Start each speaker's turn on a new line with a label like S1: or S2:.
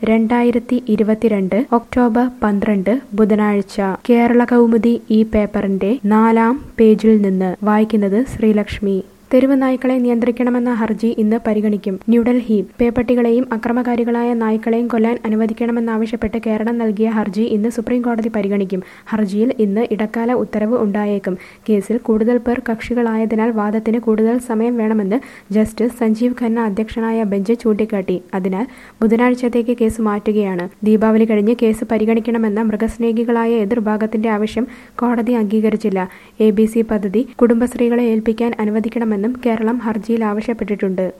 S1: രണ്ടായിരത്തി ഇരുപത്തിരണ്ട് ഒക്ടോബർ പന്ത്രണ്ട് ബുധനാഴ്ച കേരള കൗമുദി ഈ പേപ്പറിന്റെ നാലാം പേജിൽ നിന്ന് വായിക്കുന്നത് ശ്രീലക്ഷ്മി തെരുവ് നായ്ക്കളെ നിയന്ത്രിക്കണമെന്ന ഹർജി ഇന്ന് പരിഗണിക്കും ന്യൂഡൽഹി പേപ്പട്ടികളെയും അക്രമകാരികളായ നായ്ക്കളെയും കൊല്ലാൻ അനുവദിക്കണമെന്നാവശ്യപ്പെട്ട് കേരളം നൽകിയ ഹർജി ഇന്ന് സുപ്രീം കോടതി പരിഗണിക്കും ഹർജിയിൽ ഇന്ന് ഇടക്കാല ഉത്തരവ് ഉണ്ടായേക്കും കേസിൽ കൂടുതൽ പേർ കക്ഷികളായതിനാൽ വാദത്തിന് കൂടുതൽ സമയം വേണമെന്ന് ജസ്റ്റിസ് സഞ്ജീവ് ഖന്ന അധ്യക്ഷനായ ബെഞ്ച് ചൂണ്ടിക്കാട്ടി അതിനാൽ ബുധനാഴ്ചത്തേക്ക് കേസ് മാറ്റുകയാണ് ദീപാവലി കഴിഞ്ഞ് കേസ് പരിഗണിക്കണമെന്ന മൃഗസ്നേഹികളായ എതിർഭാഗത്തിന്റെ ആവശ്യം കോടതി അംഗീകരിച്ചില്ല എ ബി സി പദ്ധതി കുടുംബശ്രീകളെ ഏൽപ്പിക്കാൻ അനുവദിക്കണമെന്നും കേരളം ഹർജിയിൽ ആവശ്യപ്പെട്ടിട്ടുണ്ട്